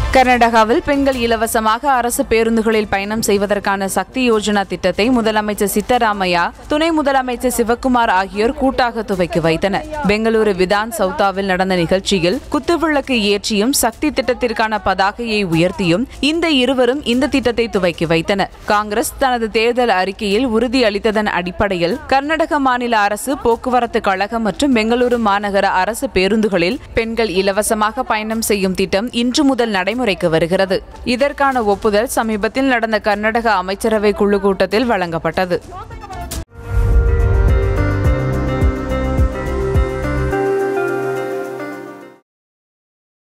கர்நாடகாவில் பெண்கள் இலவசமாக அரசு பேருந்துகளில் பயணம் செய்வதற்கான சக்தி யோஜனா திட்டத்தை முதலமைச்சர் சித்தராமையா துணை முதலமைச்சர் சிவக்குமார் ஆகியோர் கூட்டாக துவக்கி வைத்தனர் பெங்களூரு விதான் சவுத்தாவில் நடந்த நிகழ்ச்சியில் குத்துவிளக்கு ஏற்றியும் சக்தி திட்டத்திற்கான பதாகையை உயர்த்தியும் இந்த இருவரும் இந்த திட்டத்தை துவக்கி வைத்தனர் காங்கிரஸ் தனது தேர்தல் அறிக்கையில் உறுதி அளித்ததன் அடிப்படையில் கர்நாடக மாநில அரசு போக்குவரத்து கழகம் மற்றும் பெங்களூரு மாநகர அரசு பேருந்துகளில் பெண்கள் இலவசமாக பயணம் செய்யும் திட்டம் இன்று முதல் நடைமுறைக்கு வருகிறது இதற்கான ஒப்புதல் சமீபத்தில் நடந்த கர்நாடக அமைச்சரவை குழு கூட்டத்தில் வழங்கப்பட்டது